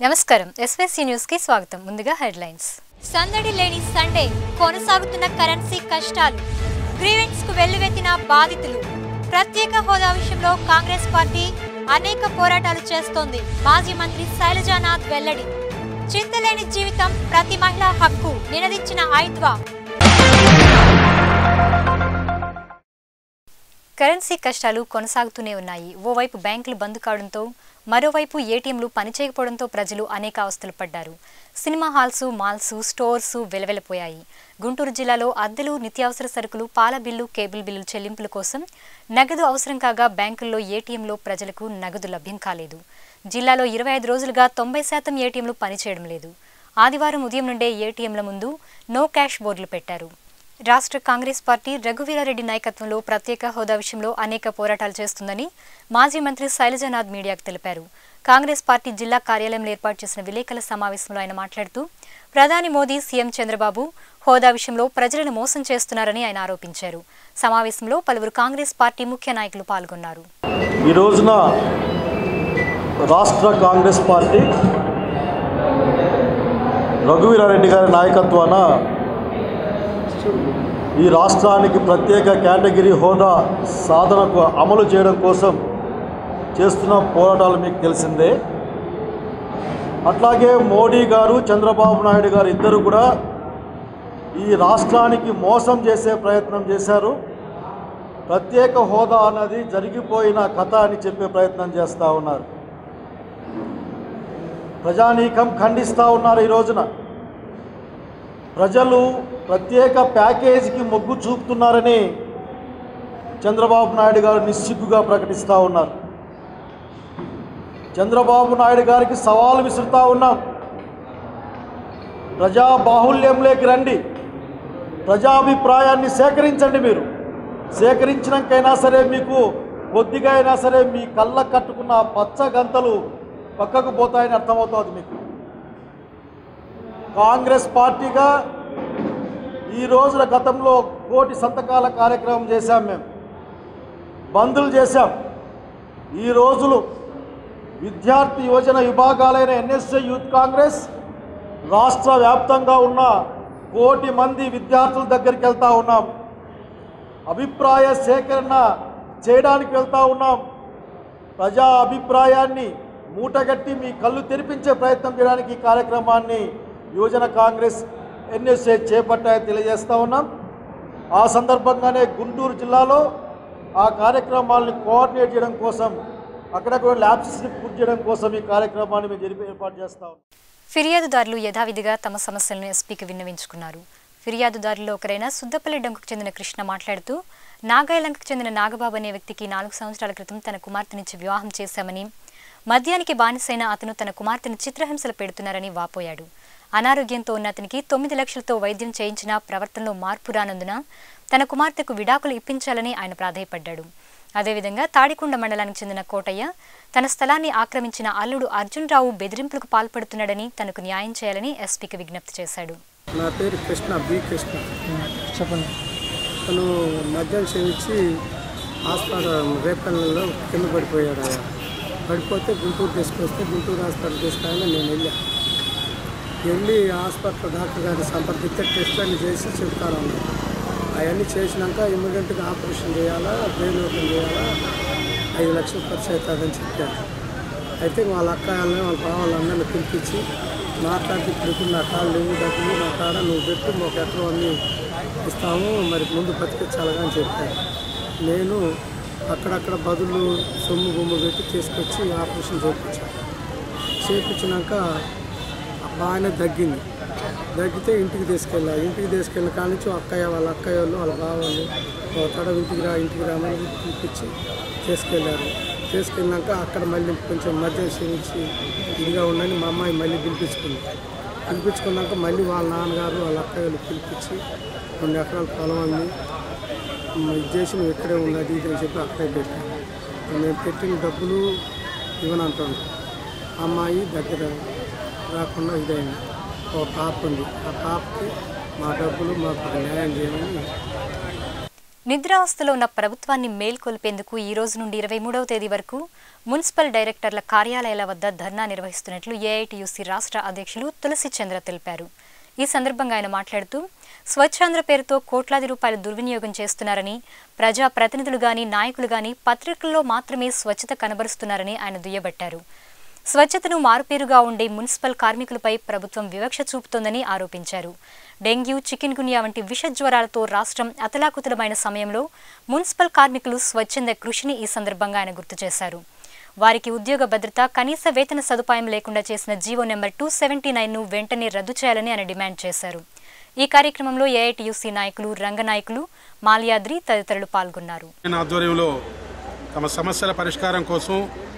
నమస్కారం SYC news కి స్వాగతం ముందుగా హెడ్లైన్స్ సందడి లేని సండే కొనసాగుతున్న కరెన్సీ కష్టాలు గ్రీవెన్స్ కు వెల్లువెత్తిన బాధితులు ప్రత్యేక హోదా విషయంలో కాంగ్రెస్ పార్టీ అనేక పోరాటాలు చేస్తోంది మాజీ మంత్రి శైలజానాథ్ వెల్లడి చింతలేని జీవితం ప్రతి మహిళా హక్కు నినదించిన ఐద్వా కరెన్సీ కష్టాలు కొనసాగుతూనే ఉన్నాయి ఓవైపు బ్యాంకులు బంద్ కావడంతో మరోవైపు ఏటీఎంలు పనిచేయకపోవడంతో ప్రజలు అనేక అవస్థలు పడ్డారు సినిమా హాల్స్ మాల్స్ స్టోర్స్ వెలవెలపోయాయి గుంటూరు జిల్లాలో అద్దెలు నిత్యావసర సరుకులు పాల బిల్లు కేబుల్ బిల్లు చెల్లింపుల కోసం నగదు అవసరం కాగా బ్యాంకుల్లో ఏటీఎంలో ప్రజలకు నగదు లభ్యం కాలేదు జిల్లాలో ఇరవై ఐదు రోజులుగా తొంభై శాతం ఏటీఎంలు పనిచేయడం లేదు ఆదివారం ఉదయం నుండే ఏటీఎంల ముందు నో క్యాష్ బోర్డులు పెట్టారు రాష్ట్ర కాంగ్రెస్ పార్టీ రఘువీరారెడ్డి నాయకత్వంలో ప్రత్యేక హోదా విషయంలో అనేక పోరాటాలు చేస్తుందని మాజీ మంత్రి శైలజానాథ్ మీడియాకు తెలిపారు కాంగ్రెస్ పార్టీ జిల్లా కార్యాలయంలో ఏర్పాటు చేసిన విలేకరుల సమావేశంలో ఆయన మాట్లాడుతూ ప్రధాని మోదీ సీఎం చంద్రబాబు హోదా విషయంలో ప్రజలను మోసం చేస్తున్నారని ఆయన ఆరోపించారు సమావేశంలో పలువురు కాంగ్రెస్ పార్టీ ముఖ్య నాయకులు పాల్గొన్నారు ఈ రోజున రాష్ట్ర కాంగ్రెస్ పార్టీ రఘువీరారెడ్డి గారి నాయకత్వాన ఈ రాష్ట్రానికి ప్రత్యేక కేటగిరీ హోదా సాధనకు అమలు చేయడం కోసం చేస్తున్న పోరాటాలు మీకు తెలిసిందే అట్లాగే మోడీ గారు చంద్రబాబు నాయుడు గారు ఇద్దరు కూడా ఈ రాష్ట్రానికి మోసం చేసే ప్రయత్నం చేశారు ప్రత్యేక హోదా అన్నది జరిగిపోయిన కథ అని చెప్పే ప్రయత్నం చేస్తూ ఉన్నారు ప్రజానీకం ఖండిస్తూ ఉన్నారు ఈ రోజున ప్రజలు ప్రత్యేక ప్యాకేజీకి మొగ్గు చూపుతున్నారని చంద్రబాబు నాయుడు గారు నిస్సిగ్గుగా ప్రకటిస్తూ ఉన్నారు చంద్రబాబు నాయుడు గారికి సవాలు విసురుతూ ఉన్నాం ప్రజా బాహుల్యంలోకి రండి ప్రజాభిప్రాయాన్ని సేకరించండి మీరు సేకరించినాకైనా సరే మీకు కొద్దిగా అయినా సరే మీ కళ్ళ కట్టుకున్న ఆ పచ్చ గంతలు పక్కకు పోతాయని అర్థమవుతుంది మీకు కాంగ్రెస్ పార్టీగా ఈ రోజున గతంలో కోటి సంతకాల కార్యక్రమం చేశాం మేము బందులు చేశాం ఈ రోజులు విద్యార్థి యువజన విభాగాలైన ఎన్ఎస్ఏ యూత్ కాంగ్రెస్ రాష్ట్ర వ్యాప్తంగా ఉన్న కోటి మంది విద్యార్థుల దగ్గరికి వెళ్తూ ఉన్నాం అభిప్రాయ సేకరణ చేయడానికి వెళ్తూ ఉన్నాం ప్రజా అభిప్రాయాన్ని మూటగట్టి మీ కళ్ళు తెరిపించే ప్రయత్నం చేయడానికి ఈ కార్యక్రమాన్ని యువజన కాంగ్రెస్ ఎన్ఎస్ఏ చేపట్టాయని తెలియజేస్తూ ఉన్నాం ఆ సందర్భంగానే గుంటూరు జిల్లాలో ఆ కార్యక్రమాలను కోఆర్డినేట్ చేయడం కోసం అక్కడక్కడ ల్యాబ్స్ని పూర్తి చేయడం కోసం ఈ కార్యక్రమాన్ని మేము జరిపి ఏర్పాటు చేస్తా ఉన్నాం ఫిర్యాదుదారులు యథావిధిగా తమ సమస్యలను ఎస్పీకి విన్నవించుకున్నారు ఫిర్యాదుదారుల్లో ఒకరైన సుద్దపల్లి డంకుకు చెందిన కృష్ణ మాట్లాడుతూ నాగాయలంకకు చెందిన నాగబాబు అనే వ్యక్తికి నాలుగు సంవత్సరాల క్రితం తన కుమార్తెనిచ్చి వివాహం చేశామని మద్యానికి బానిసైన అతను తన కుమార్తెను చిత్రహింసలు పెడుతున్నారని వాపోయాడు అనారోగ్యంతో ఉన్న అతనికి తొమ్మిది లక్షలతో వైద్యం చేయించినా ప్రవర్తనలో మార్పు రానందున తన కుమార్తెకు విడాకులు ఇప్పించాలని ఆయన ప్రాధేయపడ్డాడు అదేవిధంగా తాడికొండ మండలానికి చెందిన కోటయ్య తన స్థలాన్ని ఆక్రమించిన అల్లుడు అర్జున్ రావు బెదిరింపులకు పాల్పడుతున్నాడని తనకు న్యాయం చేయాలని ఎస్పీకి విజ్ఞప్తి చేశాడు నా పేరు కృష్ణ బి కృష్ణ చెప్పండి తను మద్యం సేవించి హాస్పిటల్ రేపల్లిలో కింద పడిపోయాడు ఆయన పడిపోతే గుంటూరు తీసుకొస్తే గుంటూరు హాస్పిటల్ తీసుకురాని నేను వెళ్ళా వెళ్ళి హాస్పిటల్ డాక్టర్ గారిని సంప్రదిస్తే టెస్ట్ అన్ని చేసి చెప్తాను అన్నారు అవన్నీ చేసినాక ఇమ్మీడియట్గా ఆపరేషన్ చేయాలా బ్రెయిన్ ఓపెన్ చేయాలా ఐదు లక్షలు ఖర్చు అవుతుందని చెప్పారు అయితే వాళ్ళ అక్క వాళ్ళని వాళ్ళ బావ వాళ్ళందరినీ పిలిపించి మాట్లాడి ఇప్పుడు నా కాళ్ళు లేవు డబ్బులు నా కాడ నువ్వు పెట్టు ఒక ఎకరం అన్ని ఇస్తాము మరి ముందు బతికించాలిగా అని చెప్పారు నేను అక్కడక్కడ బదులు సొమ్ము బొమ్ము పెట్టి తీసుకొచ్చి ఆపరేషన్ చేయించాను చేయించినాక బాగానే తగ్గింది తగ్గితే ఇంటికి తీసుకెళ్ళా ఇంటికి తీసుకెళ్ళిన కాడ నుంచి అక్కయ్య వాళ్ళ అక్కయ్య వాళ్ళు వాళ్ళ బావాళ్ళు తడ ఇంటికి రా ఇంటికి రామని పిలిపించి తీసుకెళ్ళారు తీసుకెళ్ళినాక అక్కడ మళ్ళీ కొంచెం మద్యం సేవించి ఇదిగా ఉండని మా అమ్మాయి మళ్ళీ పిలిపించుకుంది పిలిపించుకున్నాక మళ్ళీ వాళ్ళ నాన్నగారు వాళ్ళ అక్కయ్యలు పిలిపించి రెండు ఎకరాల పొలం ఉంది ఇది చేసి నువ్వు ఇక్కడే ఉన్నది ఇది అని చెప్పి అక్కడే పెట్టాను మేము పెట్టిన డబ్బులు ఇవ్వనంటాను అమ్మాయి దగ్గర రాకుండా ఇదైంది ఒక పాప ఉంది ఆ పాపకి మా డబ్బులు మాకు న్యాయం చేయమని నిద్రావస్థలో ఉన్న ప్రభుత్వాన్ని మేల్కొల్పేందుకు ఈ రోజు నుండి ఇరవై మూడవ తేదీ వరకు మున్సిపల్ డైరెక్టర్ల కార్యాలయాల వద్ద ధర్నా నిర్వహిస్తున్నట్లు ఏఐటియుసి రాష్ట్ర అధ్యక్షులు తులసి చంద్ర తెలిపారు ఈ సందర్భంగా ఆయన మాట్లాడుతూ స్వచ్ఛాంధ్ర పేరుతో కోట్లాది రూపాయలు దుర్వినియోగం చేస్తున్నారని ప్రజా ప్రతినిధులు గాని నాయకులు గాని పత్రికల్లో మాత్రమే స్వచ్ఛత కనబరుస్తున్నారని ఆయన దుయ్యబట్టారు స్వచ్ఛతను మారుపేరుగా ఉండే మున్సిపల్ కార్మికులపై ప్రభుత్వం వివక్ష చూపుతోందని ఆరోపించారు డెంగ్యూ చికెన్ గున్యా వంటి విష జ్వరాలతో రాష్ట్రం అతలాకుతలమైన సమయంలో మున్సిపల్ కార్మికులు స్వచ్ఛంద కృషిని ఈ సందర్భంగా ఆయన గుర్తు చేశారు వారికి ఉద్యోగ భద్రత కనీస వేతన సదుపాయం లేకుండా చేసిన జీవో నెంబర్ టూ సెవెంటీ నైన్ను వెంటనే రద్దు చేయాలని ఆయన డిమాండ్ చేశారు ఈ కార్యక్రమంలో ఏఐటియుసి నాయకులు రంగనాయకులు మాల్యాద్రి తదితరులు పాల్గొన్నారు ఆయన ఆధ్వర్యంలో తమ సమస్యల పరిష్కారం కోసం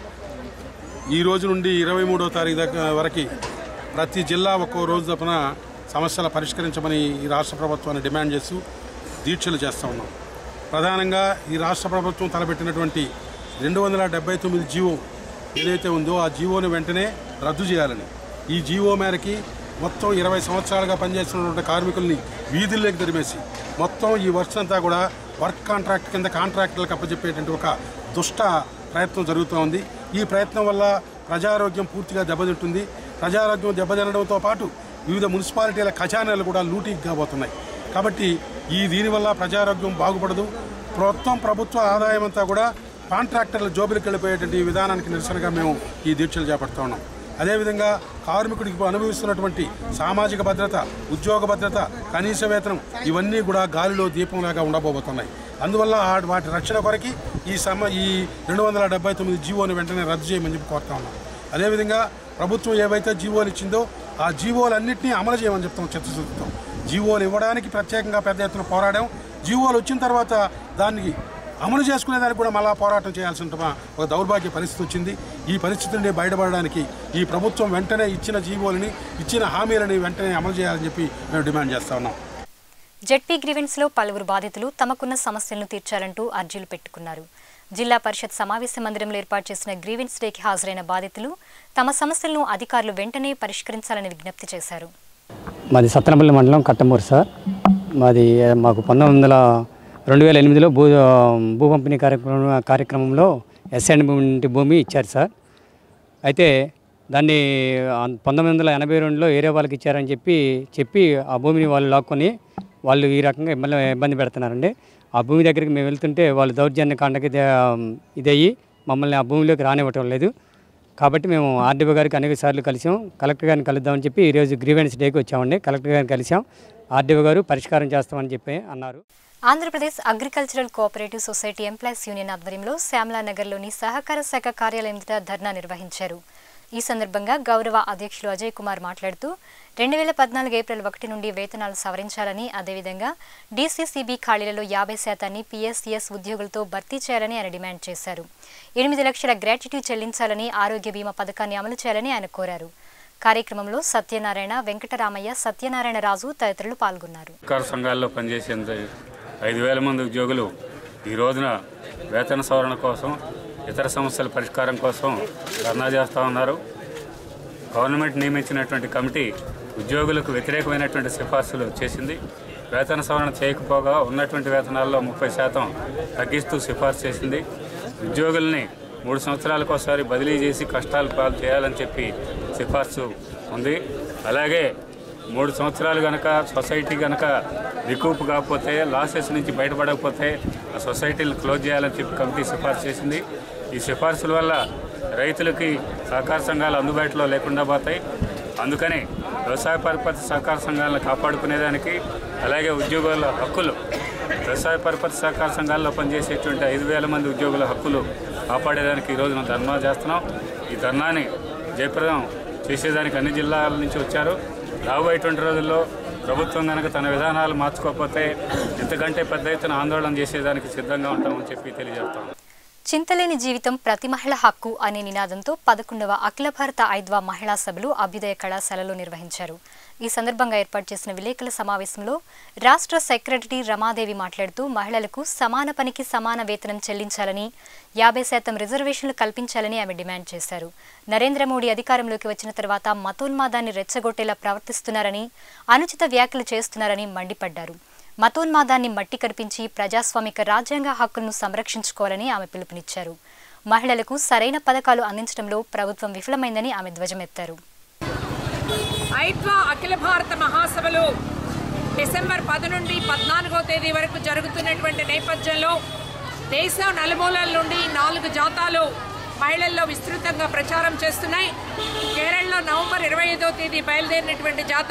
ఈ రోజు నుండి ఇరవై మూడో తారీఖు దగ్గర వరకు ప్రతి జిల్లా ఒక్కో రోజు తప్పున సమస్యలు పరిష్కరించమని ఈ రాష్ట్ర ప్రభుత్వాన్ని డిమాండ్ చేస్తూ దీక్షలు చేస్తూ ఉన్నాం ప్రధానంగా ఈ రాష్ట్ర ప్రభుత్వం తలపెట్టినటువంటి రెండు వందల డెబ్బై తొమ్మిది జీవో ఏదైతే ఉందో ఆ జీవోని వెంటనే రద్దు చేయాలని ఈ జీవో మేరకి మొత్తం ఇరవై సంవత్సరాలుగా పనిచేస్తున్నటువంటి కార్మికుల్ని వీధుల్లోకి తరిమేసి మొత్తం ఈ వర్క్ అంతా కూడా వర్క్ కాంట్రాక్ట్ కింద కాంట్రాక్టులకు అప్పచెప్పేటువంటి ఒక దుష్ట ప్రయత్నం జరుగుతూ ఉంది ఈ ప్రయత్నం వల్ల ప్రజారోగ్యం పూర్తిగా దెబ్బతింటుంది ప్రజారోగ్యం దెబ్బతినడంతో పాటు వివిధ మున్సిపాలిటీల ఖజానాలు కూడా లూటీకి కాబోతున్నాయి కాబట్టి ఈ దీనివల్ల ప్రజారోగ్యం బాగుపడదు మొత్తం ప్రభుత్వ ఆదాయం అంతా కూడా కాంట్రాక్టర్ల జోబులకు వెళ్ళిపోయేటువంటి విధానానికి నిరసనగా మేము ఈ దీక్షలు చేపడుతూ ఉన్నాం అదేవిధంగా కార్మికుడికి అనుభవిస్తున్నటువంటి సామాజిక భద్రత ఉద్యోగ భద్రత కనీస వేతనం ఇవన్నీ కూడా గాలిలో దీపంలాగా ఉండబోతున్నాయి అందువల్ల ఆ- వాటి రక్షణ కొరకి ఈ సమ ఈ రెండు వందల డెబ్బై తొమ్మిది జీవోని వెంటనే రద్దు చేయమని చెప్పి కోరుతా ఉన్నాం అదేవిధంగా ప్రభుత్వం ఏవైతే జీవోలు ఇచ్చిందో ఆ జీవోలన్నింటినీ అమలు చేయమని చెప్తాం చిత్తశుద్ధితో జీవోలు ఇవ్వడానికి ప్రత్యేకంగా పెద్ద ఎత్తున పోరాడాం జీవోలు వచ్చిన తర్వాత దానికి అమలు చేసుకునేదానికి కూడా మళ్ళా పోరాటం చేయాల్సిన ఒక దౌర్భాగ్య పరిస్థితి వచ్చింది ఈ పరిస్థితి నుండి బయటపడడానికి ఈ ప్రభుత్వం వెంటనే ఇచ్చిన జీవోలని ఇచ్చిన హామీలని వెంటనే అమలు చేయాలని చెప్పి మేము డిమాండ్ చేస్తా ఉన్నాం జెడ్పీ గ్రీవెన్స్లో పలువురు బాధితులు తమకున్న సమస్యలను తీర్చాలంటూ అర్జీలు పెట్టుకున్నారు జిల్లా పరిషత్ సమావేశ మందిరంలో ఏర్పాటు చేసిన గ్రీవెన్స్ డేకి హాజరైన బాధితులు తమ సమస్యలను అధికారులు వెంటనే పరిష్కరించాలని విజ్ఞప్తి చేశారు మాది సత్తనపల్లి మండలం కట్టమూరు సార్ మాది ఆ, మాకు పంతొమ్మిది వందల రెండు వేల ఎనిమిదిలో భూ భూ పంపిణీ కార్యక్రమం కార్యక్రమంలో ఎస్ఎండ్ భూమి భూమి ఇచ్చారు సార్ అయితే దాన్ని అన్- పంతొమ్మిది వందల ఎనభై రెండులో ఏరియా వాళ్ళకి ఇచ్చారని చెప్పి చెప్పి ఆ భూమిని వాళ్ళు లాక్కొని వాళ్ళు ఈ రకంగా ఇబ్బంది ఇబ్బంది పెడుతున్నారండి ఆ భూమి దగ్గరికి మేము వెళ్తుంటే వాళ్ళు దౌర్జన్య కాండకి ఇదే, ఇదయ్యి మమ్మల్ని ఆ భూమిలోకి రానివ్వటం లేదు కాబట్టి మేము ఆర్డీఓ గారికి అనేక సార్లు కలిసాం కలెక్టర్ గారిని కలుద్దామని చెప్పి ఈరోజు గ్రీవెన్స్ డేకి వచ్చామండి కలెక్టర్ గారిని కలిసాం ఆర్డీఓ గారు పరిష్కారం చేస్తామని చెప్పి అన్నారు Andhra Pradesh agricultural cooperative society employees union ఆధ్వర్యంలో శ్యామలా నగర్లోని సహకార శాఖ కార్యాలయం ఎదుట ధర్నా నిర్వహించారు ఈ సందర్భంగా గౌరవ అధ్యక్షులు అజయ్ కుమార్ మాట్లాడుతూ రెండు వేల పద్నాలుగు ఏప్రిల్ ఒకటి నుండి వేతనాలు సవరించాలని అదేవిధంగా డీసీసీబీ ఖాళీలలో యాభై శాతాన్ని పీఎస్సీఎస్ ఉద్యోగులతో భర్తీ చేయాలని ఆయన డిమాండ్ చేశారు ఎనిమిది లక్షల గ్రాట్యుటీ చెల్లించాలని ఆరోగ్య బీమా పథకాన్ని అమలు చేయాలని ఆయన కోరారు కార్యక్రమంలో సత్యనారాయణ వెంకటరామయ్య సత్యనారాయణ రాజు తదితరులు పాల్గొన్నారు సహకార సంఘాల్లో పనిచేసే ఐదు వేల మంది ఉద్యోగులు ఈ రోజున వేతన సవరణ కోసం ఇతర సమస్యల పరిష్కారం కోసం ధర్నా చేస్తూ ఉన్నారు గవర్నమెంట్ నియమించినటువంటి కమిటీ ఉద్యోగులకు వ్యతిరేకమైనటువంటి సిఫార్సులు చేసింది వేతన సవరణ చేయకపోగా ఉన్నటువంటి వేతనాల్లో ముప్పై శాతం తగ్గిస్తూ సిఫార్సు చేసింది ఉద్యోగుల్ని మూడు సంవత్సరాలకు ఒకసారి బదిలీ చేసి కష్టాలు పాలు చేయాలని చెప్పి సిఫార్సు ఉంది అలాగే మూడు సంవత్సరాలు కనుక సొసైటీ కనుక రికూప్ కాకపోతే లాసెస్ నుంచి బయటపడకపోతే ఆ సొసైటీని క్లోజ్ చేయాలని చెప్పి కమిటీ సిఫార్సు చేసింది ఈ సిఫార్సుల వల్ల రైతులకి సహకార సంఘాలు అందుబాటులో లేకుండా పోతాయి అందుకని వ్యవసాయ పరపతి సహకార సంఘాలను కాపాడుకునేదానికి అలాగే ఉద్యోగుల హక్కులు వ్యవసాయ పరపతి సహకార సంఘాల్లో పనిచేసేటువంటి ఐదు వేల మంది ఉద్యోగుల హక్కులు కాపాడేదానికి ఈ రోజున ధర్నా చేస్తున్నాం ఈ ధర్నాని జయప్రదం చేసేదానికి అన్ని జిల్లాల నుంచి వచ్చారు రాబోయేటువంటి రోజుల్లో ప్రభుత్వం కనుక తన విధానాలు మార్చుకోకపోతే ఇంతకంటే పెద్ద ఎత్తున ఆందోళన చేసేదానికి సిద్ధంగా ఉంటామని చెప్పి తెలియజేస్తాం చింతలేని జీవితం ప్రతి మహిళ హక్కు అనే నినాదంతో పదకొండవ అఖిల భారత ఐద్వా మహిళా సభలు అభ్యుదయ కళాశాలలో నిర్వహించారు ఈ సందర్భంగా ఏర్పాటు చేసిన విలేకరుల సమావేశంలో రాష్ట్ర సెక్రటరీ రమాదేవి మాట్లాడుతూ మహిళలకు సమాన పనికి సమాన వేతనం చెల్లించాలని యాభై శాతం రిజర్వేషన్లు కల్పించాలని ఆమె డిమాండ్ చేశారు నరేంద్ర మోడీ అధికారంలోకి వచ్చిన తర్వాత మతోన్మాదాన్ని రెచ్చగొట్టేలా ప్రవర్తిస్తున్నారని అనుచిత వ్యాఖ్యలు చేస్తున్నారని మండిపడ్డారు మతోన్మాదాన్ని మట్టి కరిపించి ప్రజాస్వామిక రాజ్యాంగ హక్కులను సంరక్షించుకోవాలని ఆమె పిలుపునిచ్చారు మహిళలకు సరైన పథకాలు అందించడంలో ప్రభుత్వం విఫలమైందని ఆమె ధ్వజమెత్తారు ఐద్వ అఖిల భారత మహాసభలు డిసెంబర్ పది నుండి పద్నాలుగో తేదీ వరకు జరుగుతున్నటువంటి నేపథ్యంలో దేశం నలుమూలల నుండి నాలుగు జాతాలు మహిళల్లో విస్తృతంగా ప్రచారం చేస్తున్నాయి కేరళలో నవంబర్ ఇరవై ఐదో తేదీ బయలుదేరినటువంటి జాత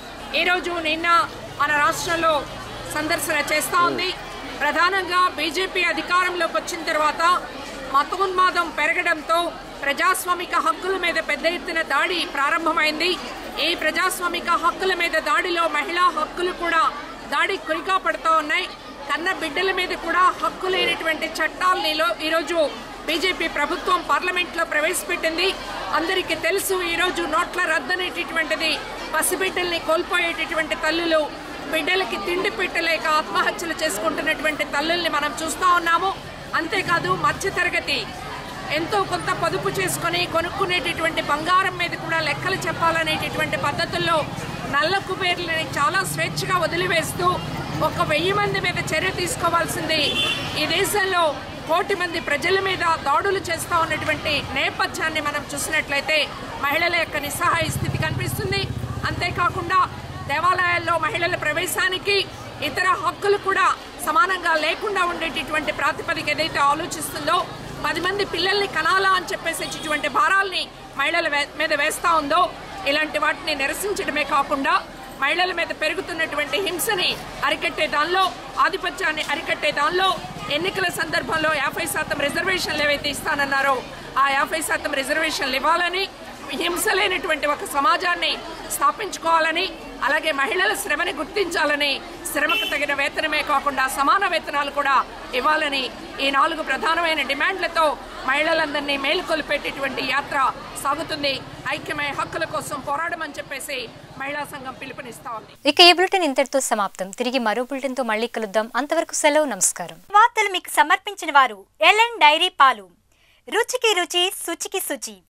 ఈరోజు నిన్న మన రాష్ట్రంలో సందర్శన చేస్తూ ఉంది ప్రధానంగా బీజేపీ అధికారంలోకి వచ్చిన తర్వాత మతోన్మాదం పెరగడంతో ప్రజాస్వామిక హక్కుల మీద పెద్ద ఎత్తున దాడి ప్రారంభమైంది ఈ ప్రజాస్వామిక హక్కుల మీద దాడిలో మహిళా హక్కులు కూడా దాడి కురికా పడుతూ ఉన్నాయి కన్న బిడ్డల మీద కూడా హక్కు లేనటువంటి చట్టాలని ఈరోజు బీజేపీ ప్రభుత్వం పార్లమెంట్లో ప్రవేశపెట్టింది అందరికీ తెలుసు ఈరోజు నోట్ల రద్దనేటటువంటిది పసిబిడ్డల్ని కోల్పోయేటటువంటి తల్లులు బిడ్డలకి తిండి పెట్టలేక ఆత్మహత్యలు చేసుకుంటున్నటువంటి తల్లుల్ని మనం చూస్తూ ఉన్నాము అంతేకాదు మధ్యతరగతి ఎంతో కొంత పొదుపు చేసుకొని కొనుక్కునేటటువంటి బంగారం మీద కూడా లెక్కలు చెప్పాలనేటటువంటి పద్ధతుల్లో నల్ల కుబేర్లని చాలా స్వేచ్ఛగా వదిలివేస్తూ ఒక వెయ్యి మంది మీద చర్య తీసుకోవాల్సింది ఈ దేశంలో కోటి మంది ప్రజల మీద దాడులు చేస్తూ ఉన్నటువంటి నేపథ్యాన్ని మనం చూసినట్లయితే మహిళల యొక్క నిస్సహాయ స్థితి కనిపిస్తుంది అంతేకాకుండా దేవాలయాల్లో మహిళల ప్రవేశానికి ఇతర హక్కులు కూడా సమానంగా లేకుండా ఉండేటటువంటి ప్రాతిపదిక ఏదైతే ఆలోచిస్తుందో పది మంది పిల్లల్ని కనాలా అని చెప్పేసి ఇటువంటి భారాల్ని మహిళల వే- మీద వేస్తూ ఉందో ఇలాంటి వాటిని నిరసించడమే కాకుండా మహిళల మీద పెరుగుతున్నటువంటి హింసని అరికట్టే దానిలో ఆధిపత్యాన్ని అరికట్టే దానిలో ఎన్నికల సందర్భంలో యాభై శాతం రిజర్వేషన్లు ఏవైతే ఇస్తానన్నారో ఆ యాభై శాతం రిజర్వేషన్లు ఇవ్వాలని హింస లేనటువంటి ఒక సమాజాన్ని స్థాపించుకోవాలని అలాగే మహిళల శ్రమని గుర్తించాలని శ్రమకు తగిన వేతనమే కాకుండా సమాన వేతనాలు కూడా ఇవ్వాలని ఈ నాలుగు ప్రధానమైన డిమాండ్లతో మహిళలందరినీ మేలుకొల్పేటటువంటి యాత్ర సాగుతుంది ఐక్యమయ హక్కుల కోసం పోరాడమని చెప్పేసి మహిళా సంఘం పిలుపునిస్తా ఉంది ఇక ఈ బులెటిన్ ఇంతటితో సమాప్తం తిరిగి మరో బులెటిన్తో మళ్ళీ కలుద్దాం అంతవరకు సెలవు నమస్కారం వార్తలు మీకు సమర్పించిన వారు ఎల్ఎన్ డైరీ పాలు రుచికి రుచి శుచికి శుచి